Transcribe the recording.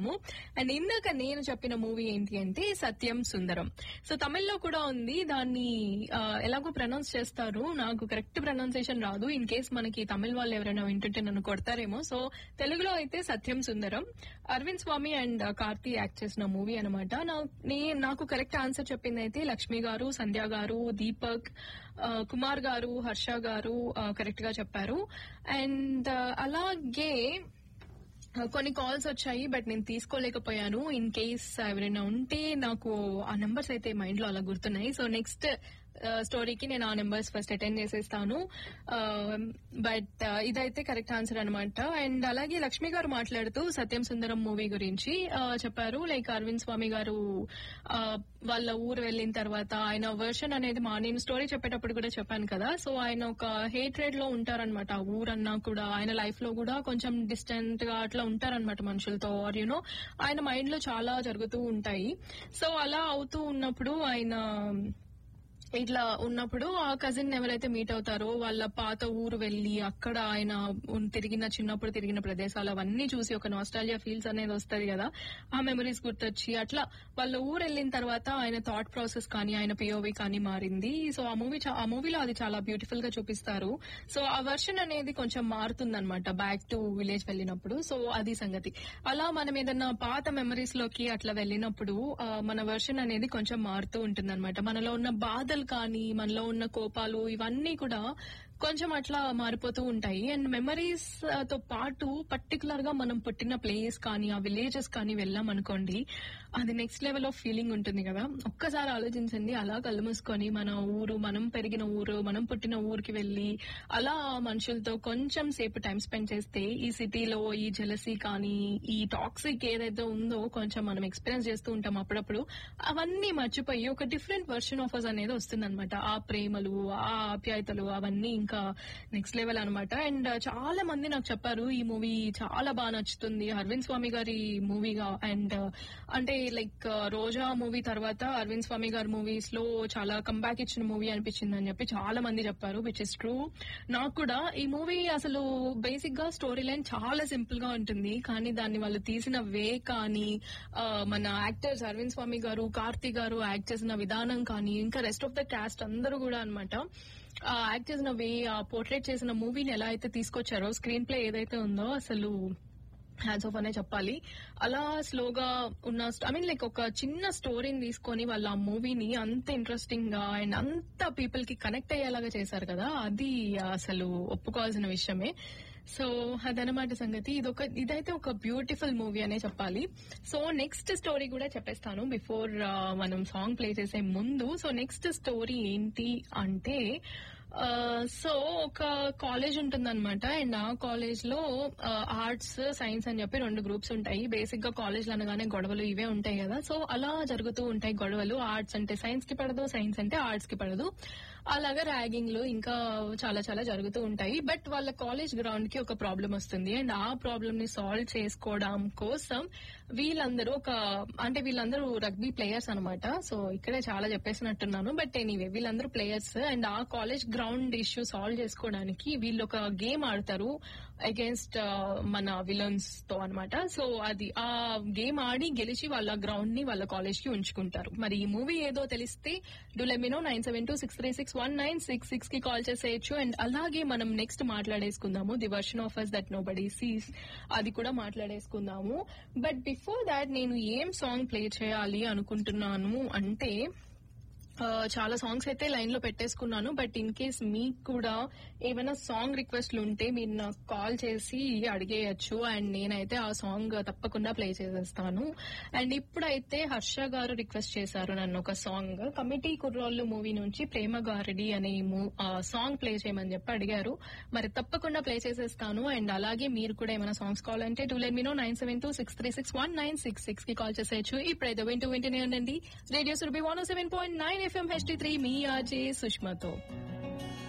చేసేద్దాము అండ్ ఇందాక నేను చెప్పిన మూవీ ఏంటి అంటే సత్యం సుందరం సో తమిళ్లో కూడా ఉంది దాన్ని ఆ, ఎలాగో ప్రొనౌన్స్ చేస్తారు నాకు కరెక్ట్ ప్రొనౌన్సియేషన్ రాదు ఇన్ కేస్ మనకి తమిళ్ వాళ్ళు ఎవరైనా వింటుంటే నన్ను కొడతారేమో సో తెలుగులో అయితే సత్యం సుందరం అరవింద్ స్వామి అండ్ కార్తీ యాక్ట్ చేసిన మూవీ అనమాట నాకు కరెక్ట్ ఆన్సర్ చెప్పింది అయితే లక్ష్మి గారు సంధ్య గారు దీపక్ ఆ, కుమార్ గారు హర్ష గారు కరెక్ట్ గా చెప్పారు అండ్ అలాగే ఆ, కొన్ని కాల్స్ వచ్చాయి బట్ నేను తీసుకోలేకపోయాను ఇన్ కేస్ ఎవరైనా ఉంటే నాకు ఆ నెంబర్స్ అయితే మైండ్ లో అలా గుర్తున్నాయి సో నెక్స్ట్ స్టోరీకి నేను ఆ నెంబర్స్ ఫస్ట్ అటెండ్ చేసేస్తాను బట్ ఇదైతే కరెక్ట్ ఆన్సర్ అనమాట అండ్ అలాగే లక్ష్మి గారు మాట్లాడుతూ సత్యం సుందరం మూవీ గురించి ఆ, చెప్పారు లైక్ అరవింద్ స్వామి గారు ఆ, వాళ్ళ ఊరు వెళ్ళిన తర్వాత ఆయన వర్షన్ అనేది మా నేను స్టోరీ చెప్పేటప్పుడు కూడా చెప్పాను కదా సో ఆయన ఒక హేట్రేడ్ లో ఉంటారనమాట ఆ ఊరన్నా కూడా ఆయన లైఫ్ లో కూడా కొంచెం డిస్టెంట్ గా అట్లా ఉంటారనమాట మనుషులతో ఆర్ యూనో ఆయన మైండ్ లో చాలా జరుగుతూ ఉంటాయి సో అలా అవుతూ ఉన్నప్పుడు ఆయన ఇట్లా ఉన్నప్పుడు ఆ కజిన్ ఎవరైతే మీట్ అవుతారో వాళ్ళ పాత ఊరు వెళ్లి అక్కడ ఆయన ఉన్- తిరిగిన చిన్నప్పుడు తిరిగిన ప్రదేశాలు అవన్నీ చూసి ఒక నాస్టాలియా ఫీల్స్ అనేది వస్తది కదా ఆ మెమరీస్ గుర్తొచ్చి అట్లా వాళ్ళ ఊరు వెళ్ళిన తర్వాత ఆయన థాట్ ప్రాసెస్ కానీ ఆయన పిఓవి కానీ మారింది సో ఆ మూవీ ఆ మూవీలో అది చాలా బ్యూటిఫుల్ గా చూపిస్తారు సో ఆ వర్షన్ అనేది కొంచెం మారుతుందన్నమాట బ్యాక్ టు విలేజ్ వెళ్ళినప్పుడు సో అది సంగతి అలా మనం ఏదన్నా పాత మెమరీస్ లోకి అట్లా వెళ్ళినప్పుడు ఆ, మన వర్షన్ అనేది కొంచెం మారుతూ ఉంటుంది మనలో ఉన్న బాధలు కానీ మనలో ఉన్న కోపాలు ఇవన్నీ కూడా కొంచెం అట్లా మారిపోతూ ఉంటాయి అండ్ మెమరీస్ తో పాటు పర్టికులర్ గా మనం పుట్టిన ప్లేస్ కానీ ఆ విలేజెస్ కానీ వెళ్ళాం అనుకోండి అది నెక్స్ట్ లెవెల్ ఆఫ్ ఫీలింగ్ ఉంటుంది కదా ఒక్కసారి ఆలోచించండి అలా కళ్ళు మూసుకొని మన ఊరు మనం పెరిగిన ఊరు మనం పుట్టిన ఊరికి వెళ్ళి అలా మనుషులతో కొంచెం సేపు టైం స్పెండ్ చేస్తే ఈ సిటీలో ఈ జలసీ కానీ ఈ టాక్సిక్ ఏదైతే ఉందో కొంచెం మనం ఎక్స్పీరియన్స్ చేస్తూ ఉంటాం అప్పుడప్పుడు అవన్నీ మర్చిపోయి ఒక డిఫరెంట్ వర్షన్ ఆఫ్ అస్ అనేది వస్తుందన్నమాట ఆ ప్రేమలు ఆ ఆప్యాయతలు అవన్నీ ఇంకా నెక్స్ట్ లెవెల్ అన్నమాట అండ్ చాలా మంది నాకు చెప్పారు ఈ మూవీ చాలా బాగా నచ్చుతుంది అరవింద్ స్వామి గారి మూవీగా అండ్ అంటే లైక్ రోజా మూవీ తర్వాత అరవింద్ స్వామి గారి మూవీస్ లో చాలా కంబ్యాక్ ఇచ్చిన మూవీ అనిపించింది అని చెప్పి చాలా మంది చెప్పారు విచ్ ఇస్ ట్రూ నాకు కూడా ఈ మూవీ అసలు బేసిక్ గా స్టోరీ లైన్ చాలా సింపుల్ గా ఉంటుంది కానీ దాన్ని వాళ్ళు తీసిన వే కానీ ఆ, మన యాక్టర్స్ అరవింద్ స్వామి గారు కార్తీ గారు యాక్ట్ చేసిన విధానం కానీ ఇంకా రెస్ట్ ఆఫ్ ద క్యాస్ట్ అందరూ కూడా అన్నమాట ఆ యాక్ట్ చేసిన వే ఆ పోర్ట్రేట్ చేసిన మూవీని ఎలా అయితే తీసుకొచ్చారో స్క్రీన్ ప్లే ఏదైతే ఉందో అసలు హ్యాండ్స్ ఆఫ్ అనే చెప్పాలి అలా స్లోగా ఉన్న ఐ మీన్ లైక్ ఒక చిన్న స్టోరీని తీసుకొని వాళ్ళ ఆ మూవీని అంత ఇంట్రెస్టింగ్ గా అండ్ అంత పీపుల్ కి కనెక్ట్ అయ్యేలాగా చేశారు కదా అది అసలు ఒప్పుకోవాల్సిన విషయమే సో అదనమాట సంగతి ఇదొక ఇదైతే ఒక బ్యూటిఫుల్ మూవీ అనే చెప్పాలి సో నెక్స్ట్ స్టోరీ కూడా చెప్పేస్తాను బిఫోర్ మనం సాంగ్ ప్లే చేసే ముందు సో నెక్స్ట్ స్టోరీ ఏంటి అంటే సో ఒక కాలేజ్ ఉంటుందన్నమాట అండ్ ఆ కాలేజ్ లో ఆర్ట్స్ సైన్స్ అని చెప్పి రెండు గ్రూప్స్ ఉంటాయి బేసిక్ గా కాలేజ్ అనగానే గొడవలు ఇవే ఉంటాయి కదా సో అలా జరుగుతూ ఉంటాయి గొడవలు ఆర్ట్స్ అంటే సైన్స్ కి పడదు సైన్స్ అంటే ఆర్ట్స్ కి పడదు అలాగా ర్యాగింగ్ లు ఇంకా చాలా చాలా జరుగుతూ ఉంటాయి బట్ వాళ్ళ కాలేజ్ గ్రౌండ్ కి ఒక ప్రాబ్లం వస్తుంది అండ్ ఆ ప్రాబ్లమ్ ని సాల్వ్ చేసుకోవడం కోసం వీళ్ళందరూ ఒక అంటే వీళ్ళందరూ రగ్బీ ప్లేయర్స్ అనమాట సో ఇక్కడే చాలా చెప్పేసినట్టున్నాను బట్ ఎనీవే వీళ్ళందరూ ప్లేయర్స్ అండ్ ఆ కాలేజ్ గ్రౌండ్ ఇష్యూ సాల్వ్ చేసుకోవడానికి వీళ్ళు ఒక గేమ్ ఆడతారు అగేన్స్ట్ మన విలన్స్ తో అనమాట సో అది ఆ గేమ్ ఆడి గెలిచి వాళ్ళ గ్రౌండ్ ని వాళ్ళ కాలేజ్ కి ఉంచుకుంటారు మరి ఈ మూవీ ఏదో తెలిస్తే to let me know nine seven two six three six one nine six six కి కాల్ చేసేయచ్చు అండ్ అలాగే మనం నెక్స్ట్ మాట్లాడేసుకుందాము the version of us that nobody sees అది కూడా మాట్లాడేసుకుందాము బట్ బిఫోర్ దాట్ నేను ఏం సాంగ్ ప్లే చేయాలి అనుకుంటున్నాను అంటే ఆ, చాలా సాంగ్స్ అయితే లైన్ లో పెట్టేసుకున్నాను బట్ ఇన్ కేస్ మీకు కూడా ఏమైనా సాంగ్ రిక్వెస్ట్లు ఉంటే మీరు నాకు కాల్ చేసి అడిగేయచ్చు అండ్ నేనైతే ఆ సాంగ్ తప్పకుండా ప్లే చేసేస్తాను అండ్ ఇప్పుడైతే హర్ష గారు రిక్వెస్ట్ చేశారు నన్ను ఒక సాంగ్ కమిటీ కుర్రోళ్ళు మూవీ నుంచి ప్రేమ గారడి అనే మూ- ఆ సాంగ్ ప్లే చేయమని చెప్పి అడిగారు మరి తప్పకుండా ప్లే చేసేస్తాను అండ్ అలాగే మీరు కూడా ఏమైనా సాంగ్స్ కావాలంటే to let me know nine seven two six three six one nine six six కి కాల్ చేసేయచ్చు ఇప్పుడైతే వింటూ వింటూనే ఉండండి radio Surabhi one seven point nine FM హెచ్టీ త్రీ మీ ఆర్జే సుష్మాతో